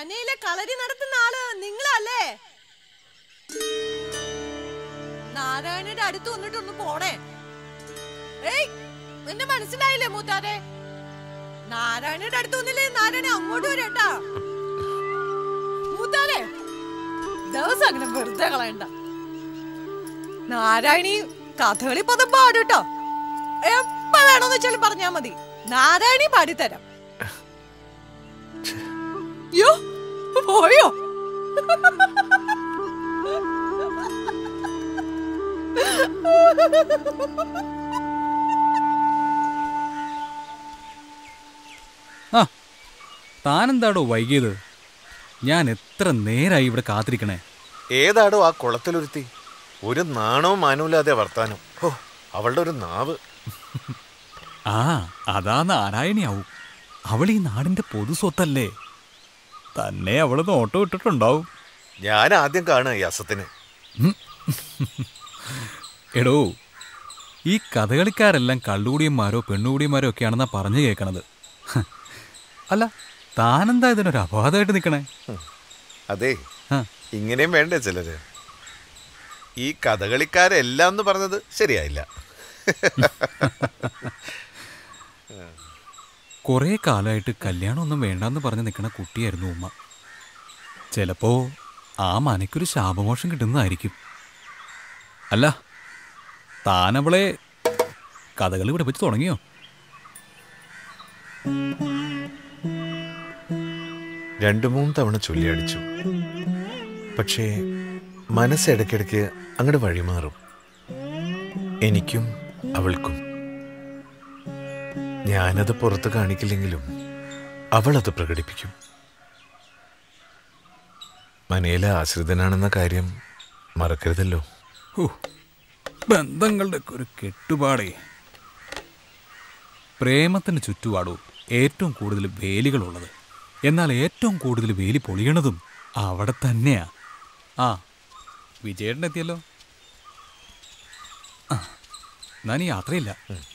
മനയിലെ കളരി നടത്തുന്ന ആള് നിങ്ങളല്ലേ നാരായണന്റെ അടുത്ത് വന്നിട്ടൊന്ന് പോണേ ഏയ് എന്നെ മനസ്സിലായില്ലേ മൂത്താരെ നാരായണന്റെ അടുത്ത് വന്നില്ലേ നാരായണ അങ്ങോട്ട് വരട്ടാ മൂത്താരെ ദിവസം അങ്ങനെ വെറുതെ കളയണ്ട നാരായണി കഥകളി പദം പാടുട്ടോ എപ്പ വേണമെന്ന് വെച്ചാലും പറഞ്ഞാ മതി നാരായണി പാടിത്തരാം യോ പോയോ ആ താനെന്താടോ വൈകിയത് ഞാൻ എത്ര നേരായി ഇവിടെ കാത്തിരിക്കണേ ഏതാടോ ആ കുളത്തിലൊരുത്തി ഒരു നാണവും മാനവുമില്ലാതെ വർത്താനം ഓ അവളുടെ ഒരു നാവ് ആ അതാ നാരായണിയാവും അവൾ ഈ നാടിന്റെ പൊതു സ്വത്തല്ലേ തന്നെ അവള് നോട്ടം ഇട്ടിട്ടുണ്ടാവും ഞാൻ ആദ്യം കാണുക ഈ അസത്തിന് എടോ ഈ കഥകളിക്കാരെല്ലാം കള്ളുകൂടിയന്മാരോ പെണ്ണുകൂടിയന്മാരോ ഒക്കെയാണെന്നാ പറഞ്ഞു കേൾക്കണത് ഹ്. അല്ല താനെന്താ ഇതിനൊരു അപവാദമായിട്ട് നിൽക്കണേ അതെ ആ. ഇങ്ങനെയും വേണ്ടേ ചിലര് ഈ കഥകളിക്കാരെല്ലാം എന്ന് പറഞ്ഞത് ശരിയായില്ല കുറേ കാലമായിട്ട് കല്യാണമൊന്നും വേണ്ടെന്ന് പറഞ്ഞ് നിൽക്കണ കുട്ടിയായിരുന്നു ഉമ്മ ചിലപ്പോ ആ മനയ്ക്കൊരു ശാപമോഷം കിട്ടുന്നതായിരിക്കും അല്ല താനവളെ കഥകളി പഠിപ്പിച്ച് തുടങ്ങിയോ രണ്ടു മൂന്ന് തവണ ചൊല്ലിയടിച്ചു പക്ഷേ മനസ്സ് ഇടയ്ക്കിടയ്ക്ക് അങ്ങോട്ട് വഴിമാറും എനിക്കും അവൾക്കും ഞാനത് പുറത്ത് കാണിക്കില്ലെങ്കിലും അവളത് പ്രകടിപ്പിക്കും മനയിലെ ആശ്രിതനാണെന്ന കാര്യം മറക്കരുതല്ലോ ഹോ, ബന്ധങ്ങളുടെ ഒക്കെ ഒരു കെട്ടുപാടേ പ്രേമത്തിന് ചുറ്റുപാടോ ഏറ്റവും കൂടുതൽ വേലികളുള്ളത് എന്നാൽ ഏറ്റവും കൂടുതൽ വേലി പൊളിയണതും അവിടെ തന്നെയാ ആ വിജയേട്ടൻ എത്തിയല്ലോ ആ ഞാൻ ഈ യാത്രയില്ല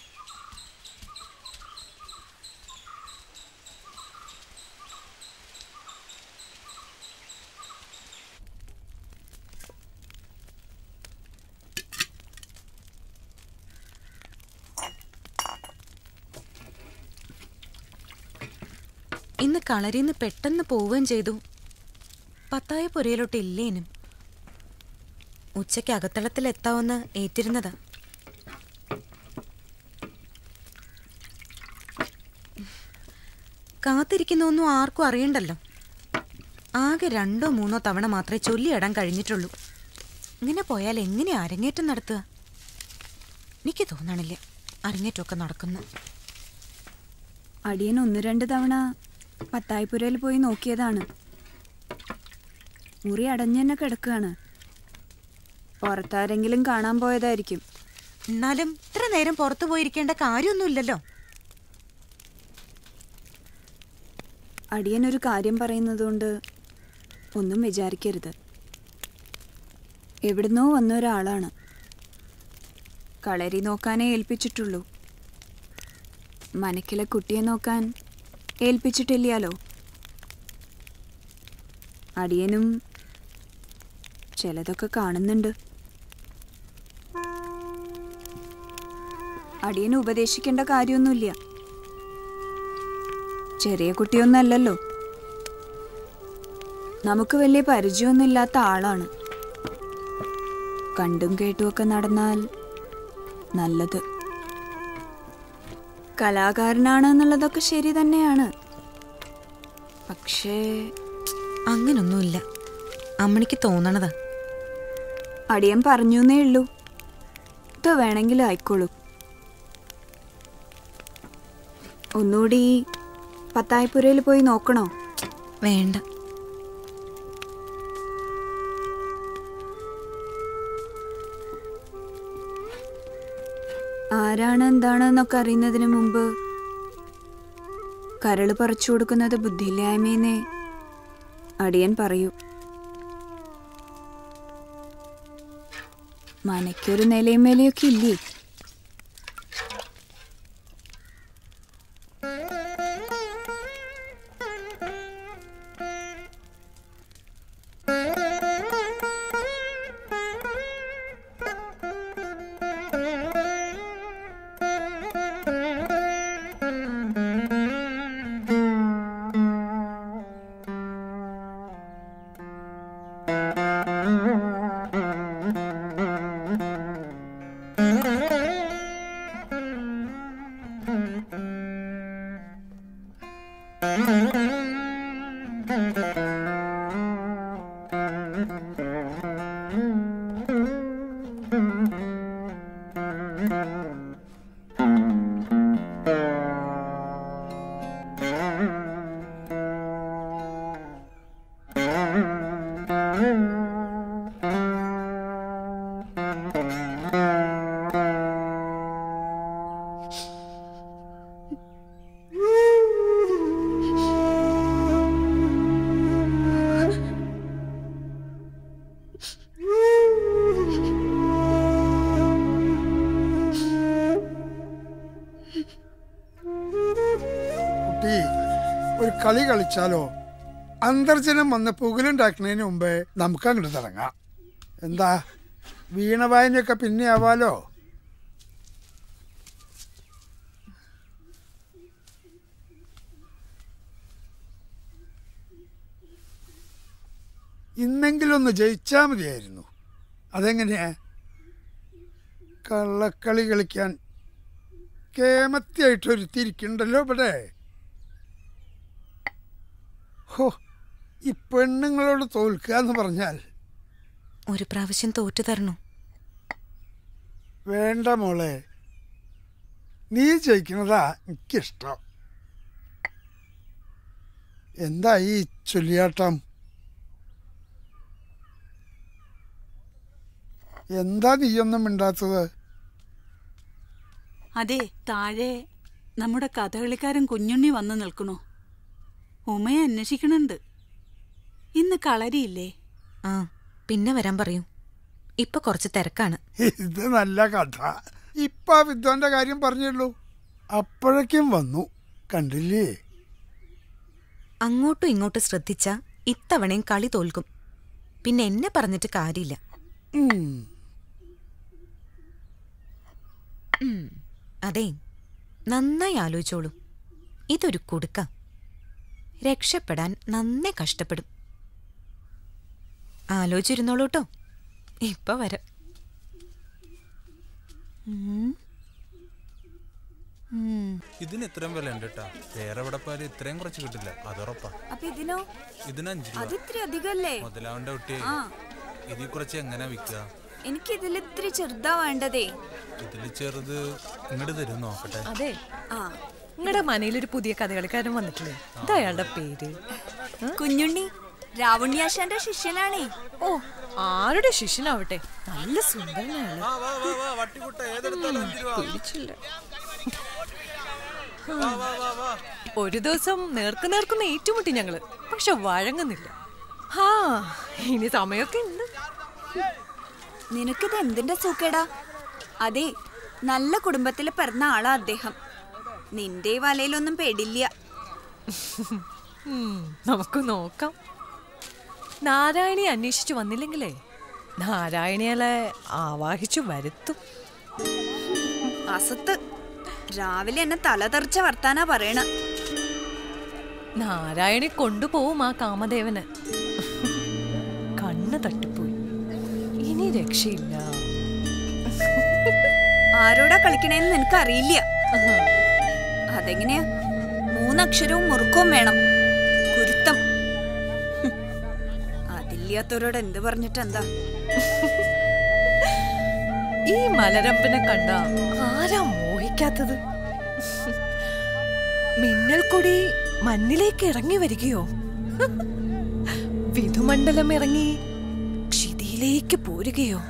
ഇന്ന് കളരിന്ന് പെട്ടെന്ന് പോവുകയും ചെയ്തു പത്തായ പുരയിലോട്ട് ഇല്ലേനും ഉച്ചയ്ക്ക് അകത്തളത്തിൽ എത്താമെന്ന് ഏറ്റിരുന്നതാ കാത്തിരിക്കുന്നൊന്നും ആർക്കും അറിയണ്ടല്ലോ ആകെ രണ്ടോ മൂന്നോ തവണ മാത്രമേ ചൊല്ലിയിടാൻ കഴിഞ്ഞിട്ടുള്ളൂ ഇങ്ങനെ പോയാൽ എങ്ങനെ അരങ്ങേറ്റം നടത്തുക എനിക്ക് തോന്നണില്ല അരങ്ങേറ്റമൊക്കെ നടക്കുന്നു അടിയൻ ഒന്ന് രണ്ട് തവണ പത്തായിപ്പുരയിൽ പോയി നോക്കിയതാണ് മുറി അടഞ്ഞു തന്നെ കിടക്കുകയാണ് പുറത്താരെങ്കിലും കാണാൻ പോയതായിരിക്കും എന്നാലും ഇത്ര നേരം പുറത്തു പോയിരിക്കേണ്ട കാര്യമൊന്നുമില്ലല്ലോ അടിയൻ ഒരു കാര്യം പറയുന്നതുകൊണ്ട് ഒന്നും വിചാരിക്കരുത് എവിടുന്നോ വന്ന ഒരാളാണ് കളരി നോക്കാനേ ഏൽപ്പിച്ചിട്ടുള്ളൂ മനക്കിലെ കുട്ടിയെ നോക്കാൻ ഏൽപ്പിച്ചിട്ടില്ലാലോ അടിയനും ചിലതൊക്കെ കാണുന്നുണ്ട് അടിയന് ഉപദേശിക്കേണ്ട കാര്യമൊന്നുമില്ല ചെറിയ കുട്ടിയൊന്നല്ലല്ലോ നമുക്ക് വലിയ പരിചയമൊന്നുമില്ലാത്ത ആളാണ് കണ്ടും കേട്ടുമൊക്കെ നടന്നാൽ നല്ലത് കലാകാരനാണ് എന്നുള്ളതൊക്കെ ശരി തന്നെയാണ് പക്ഷേ അങ്ങനൊന്നുമില്ല അമ്മണിക്ക് തോന്നണതാ അടിയൻ പറഞ്ഞേ ഉള്ളൂ ഇത് വേണമെങ്കിലും ആയിക്കോളൂ ഒന്നുകൂടി പത്തായപ്പുരയിൽ പോയി നോക്കണോ വേണ്ട ആരാണ് എന്താണ് എന്നൊക്കെ അറിയുന്നതിന് മുമ്പ് കരള് പറിച്ചു കൊടുക്കുന്നത് ബുദ്ധിയില്ലായ്മയെന്നേ അടിയൻ പറയൂ മനയ്ക്കൊരു നിലയും വിലയൊക്കെ ഇല്ലേ കുട്ടി ഒരു കളി കളിച്ചാലോ അന്തർജനം വന്ന് പുകലുണ്ടാക്കുന്നതിന് മുമ്പേ നമുക്ക് അങ്ങോട്ട് തുടങ്ങാം എന്താ വീണവായനയൊക്കെ പിന്നെ ആവാലോ ഇന്നെങ്കിലും ഒന്ന് ജയിച്ചാൽ മതിയായിരുന്നു അതെങ്ങനെയാ കള്ളക്കളി കളിക്കാൻ കേമത്തിയായിട്ട് ഒരുത്തിരിക്കണ്ടല്ലോ ഇവിടെ ഹോ ഈ പെണ്ണുങ്ങളോട് തോൽക്കുക എന്ന് പറഞ്ഞാൽ ഒരു പ്രാവശ്യം തോറ്റു തരണു വേണ്ട മോളെ നീ ജയിക്കുന്നതാ എനിക്കിഷ്ടം എന്താ ഈ ചൊല്ലിയാട്ടം എന്താ നീയൊന്നും മിണ്ടാത്തത് അതെ താഴെ നമ്മുടെ കഥകളിക്കാരൻ കുഞ്ഞുണ്ണി വന്ന് നിൽക്കണു ഉമയെ അന്വേഷിക്കണുണ്ട് ഇന്ന് കളരിയില്ലേ ആ പിന്നെ വരാൻ പറയൂ ഇപ്പൊ കുറച്ച് തിരക്കാണ് ഇത് നല്ല കഥ ഇപ്പൊ ആ വിദ്വാന്റെ കാര്യം പറഞ്ഞുള്ളൂ അപ്പോഴേക്കും വന്നു കണ്ടില്ലേ അങ്ങോട്ടും ഇങ്ങോട്ടും ശ്രദ്ധിച്ച ഇത്തവണയും കളി തോൽക്കും പിന്നെ എന്നെ പറഞ്ഞിട്ട് കാര്യമില്ല ഉം. അതെ നന്നായി ആലോചിച്ചോളൂ ഇതൊരു കുടുക്ക രക്ഷപ്പെടാൻ നന്നേ കഷ്ടപ്പെടും ആലോചിച്ചിരുന്നോളൂ കേട്ടോ ഇപ്പൊ വരാം ഇതിന് ഇത്രയും വില ഉണ്ട് കേട്ടാ വേറെ എവിടെ പോയാലും ഇത്രയും കുറച്ച് കിട്ടില്ല അതുറപ്പാ അപ്പൊ ഇതിനോ ഇതിന് അഞ്ച് രൂപ അത് ഇത്തിരി അധികല്ലേ മുതലാവണ്ട കുട്ടിയെ ആ ഇതിൽ കുറച്ച് എങ്ങനെ വിൽക്കുക എനിക്ക് ഇതിൽ ഇത്തിരി ചെറുതാ വേണ്ടതേ ഇതിൽ ചെറുത് ഇങ്ങോട്ട് തരും നോക്കട്ടെ അതെ ആ നിങ്ങളുടെ മനയിലൊരു പുതിയ കഥകളിക്കാരൻ വന്നിട്ടില്ലേ എന്താ അയാളുടെ പേര് കുഞ്ഞുണ്ണി രാവുണ്ണിയാശാന്റെ ശിഷ്യനാണേ ഓ ആരുടെ ശിഷ്യനാവട്ടെ നല്ല സുന്ദരനാണ് പിടിച്ചില്ല ഒരു ദിവസം നേർക്ക് നേർക്കുന്ന ഏറ്റുമുട്ടി ഞങ്ങള് പക്ഷെ വഴങ്ങുന്നില്ല ഹാ ഇനി സമയമൊക്കെ ഉണ്ട് നിനക്കിത് എന്തിന്റെ സൂക്കേടാ അതെ നല്ല കുടുംബത്തിൽ പിറന്ന ആളാ അദ്ദേഹം നിന്റെ ഈ വലയിലൊന്നും പെടില്ല ഉം, നമുക്ക് നോക്കാം നാരായണി അന്വേഷിച്ചു വന്നില്ലെങ്കിലേ നാരായണിയാളെ ആവാഹിച്ചു വരുത്തും അസത്ത് രാവിലെ എന്നെ തലതെറിച്ച വർത്താനാ പറയണ നാരായണി കൊണ്ടുപോവും ആ കാമദേവന് കണ്ണ് തട്ടിപ്പോയി ഇനി രക്ഷയില്ല ആരോടാ കളിക്കണേന്ന് നിനക്ക് അറിയില്ല അതെങ്ങനെയാ മൂന്നക്ഷരവും മുറുക്കവും വേണം കുരുത്തം ഹും. അതില്ലാത്തവരോട് എന്ത് പറഞ്ഞിട്ടെന്താ ഈ മലരമ്പനെ കണ്ട ആരാ മോഹിക്കാത്തത് മിന്നൽ കൊടി മണ്ണിലേക്ക് ഇറങ്ങി വരികയോ വിധുമണ്ഡലം ഇറങ്ങി ക്ഷിതിയിലേക്ക് പോരുകയോ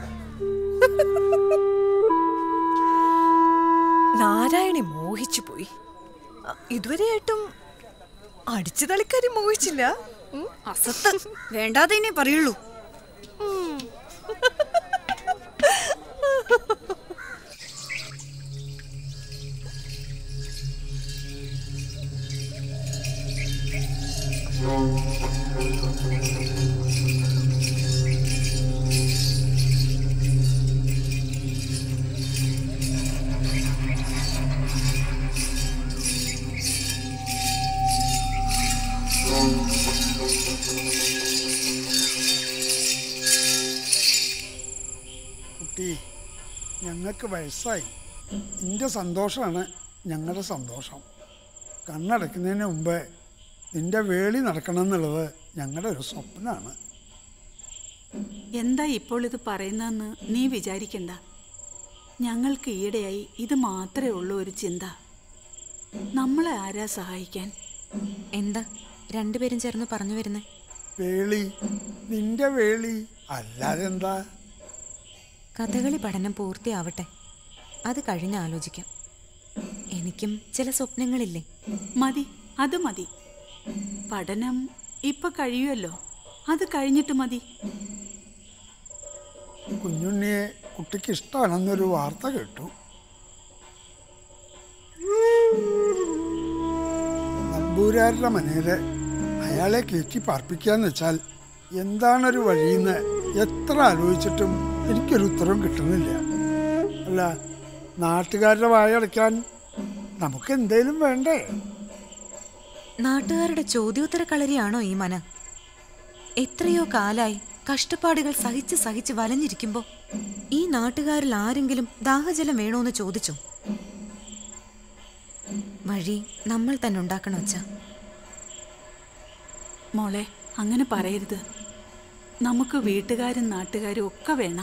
നാരായണി മോഹിച്ചു പോയി അ, ഇതുവരെയായിട്ടും അടിച്ചു തളിക്കാരി മോഹിച്ചില്ല ഉം. അസത്ത് വേണ്ടാതെ ഇനി പറയുള്ളൂ ഞങ്ങൾക്ക് വയസ്സായി നിന്റെ സന്തോഷമാണ് ഞങ്ങളുടെ സന്തോഷം കണ്ണടയ്ക്കുന്നതിന് മുമ്പ് നിന്റെ വേളി നടക്കണം എന്നുള്ളത് ഞങ്ങളുടെ ഒരു സ്വപ്നമാണ് എന്താ ഇപ്പോൾ ഇത് പറയുന്നതെന്ന് നീ വിചാരിക്കണ്ട ഞങ്ങൾക്ക് ഈയിടെയായി ഇത് മാത്രമേ ഉള്ളൂ ഒരു ചിന്ത നമ്മളെ ആരാ സഹായിക്കാൻ എന്താ രണ്ടുപേരും ചേർന്ന് പറഞ്ഞു വരുന്നേ വേളി നിന്റെ വേളി അല്ലാതെ എന്താ കഥകളി പഠനം പൂർത്തിയാവട്ടെ അത് കഴിഞ്ഞ് ആലോചിക്കാം എനിക്കും ചില സ്വപ്നങ്ങളില്ലേ മതി അത് മതി പഠനം ഇപ്പൊ കഴിയുമല്ലോ അത് കഴിഞ്ഞിട്ട് മതി കുഞ്ഞുണ്ണിയെ കുട്ടിക്ക് ഇഷ്ടമാണെന്നൊരു വാർത്ത കേട്ടു നമ്പൂരാരുടെ മനയില് അയാളെ കയറ്റി പാർപ്പിക്കാന്ന് വെച്ചാൽ എന്താണൊരു വഴിയെന്ന് എത്ര ആലോചിച്ചിട്ടും എനിക്കൊരു ഉത്തരവും കിട്ടുന്നില്ല അല്ല നാട്ടുകാരുടെ വായടയ്ക്കാൻ നമുക്ക് എന്തേലും വേണ്ടേ നാട്ടുകാരുടെ ചോദ്യോത്തര കളരിയാണോ ഈ മന എത്രയോ കാലായി കഷ്ടപ്പാടുകൾ സഹിച്ച് സഹിച്ച് വലഞ്ഞിരിക്കുമ്പോ ഈ നാട്ടുകാരിൽ ആരെങ്കിലും ദാഹജലം വേണോന്ന് ചോദിച്ചോ വഴി നമ്മൾ തന്നെ ഉണ്ടാക്കണം അച്ഛാ മോളെ അങ്ങനെ പറയരുത് നമുക്ക് വീട്ടുകാരും നാട്ടുകാരും ഒക്കെ വേണം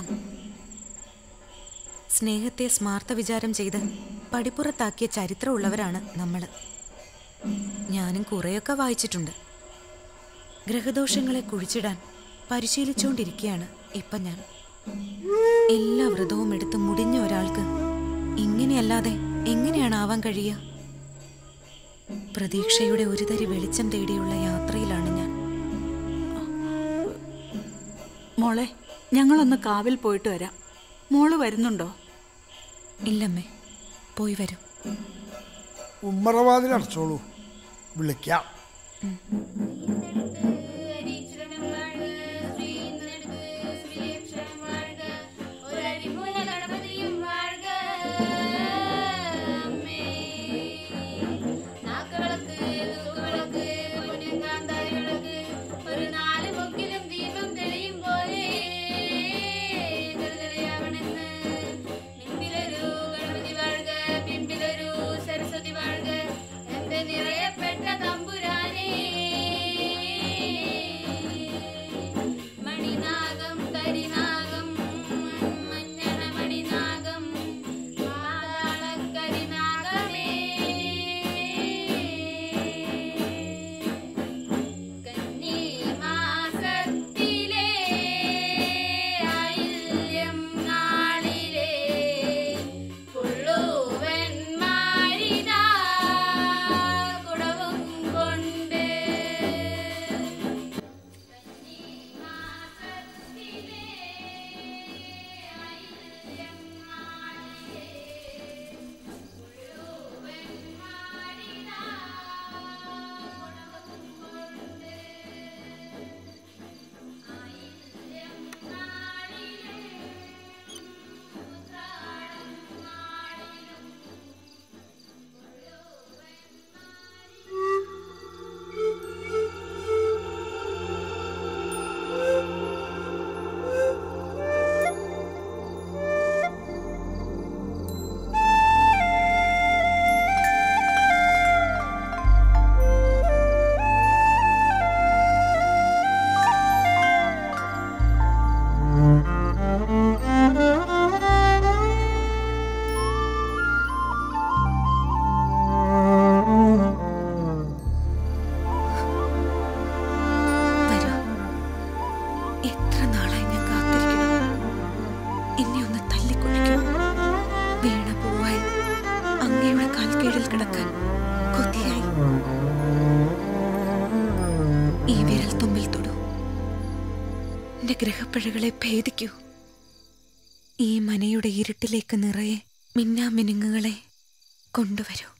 സ്നേഹത്തെ സ്മാർത്ഥ വിചാരം ചെയ്ത് പടിപ്പുറത്താക്കിയ ചരിത്രമുള്ളവരാണ് നമ്മൾ ഞാനും കുറേയൊക്കെ വായിച്ചിട്ടുണ്ട് ഗ്രഹദോഷങ്ങളെ കുഴിച്ചിടാൻ പരിശീലിച്ചുകൊണ്ടിരിക്കുകയാണ് ഇപ്പം ഞാൻ എല്ലാ വ്രതവും എടുത്ത് മുടിഞ്ഞ ഒരാൾക്ക് ഇങ്ങനെയല്ലാതെ എങ്ങനെയാണ് ആവാൻ കഴിയുക പ്രതീക്ഷയുടെ ഒരു തരി വെളിച്ചം തേടിയുള്ള യാത്രയിലാണ് ഞാൻ മോളെ ഞങ്ങളൊന്ന് കാവിൽ പോയിട്ട് വരാം മോള് വരുന്നുണ്ടോ ഇല്ലമ്മേ പോയി വരും ഉമ്മറവാതിൽ അടച്ചോളൂ വിളിക്കാം ഒരു നാല് മുക്കിലും ദീപം തെളിയും പോലെ തെളിതെളിയാവണമെന്ന് നിമ്പിലൊരു ഗണപതി വാഴുക പിമ്പിലൊരു സരസ്വതി വാഴുക എന്റെ നിറയപ്പെട്ട തമ്പുരാനേ മണിനാഗം കരിനാഗം മഞ്ഞണ മണിനാഗം പാതാളക്കരിനാഗമേ കന്നിമാസത്തിലെ ആയില്യം നാളിലെ പുള്ളുവന്മാരിതാ കുടവും കൊണ്ട് കന്നിമാസത്തിലെ ആയില്യം നാളിലെ പുള്ളുവന്മാരിതാ കുടവും കൊണ്ട് ആയില്യം നാളിലെ ഉത്രാടം നാളിലും വരൂ എത്ര നാളായി ഞാൻ കാത്തിരിക്കണം എന്നെ ഒന്ന് തല്ലിക്കൊള്ളിക്കൂ വീണ പൂവായി അങ്ങയുടെ കാൽക്കീഴിൽ കിടക്കാൻ കൊതിയായി ഈ വിരൽ തുമ്പിൽ തൊടൂ എന്റെ ഗ്രഹപ്പിഴകളെ ഭേദിക്കൂ ഈ മനയുടെ ഇരുട്ടിലേക്ക് നിറയെ മിന്നാമിനുങ്ങുകളെ കൊണ്ടുവരൂ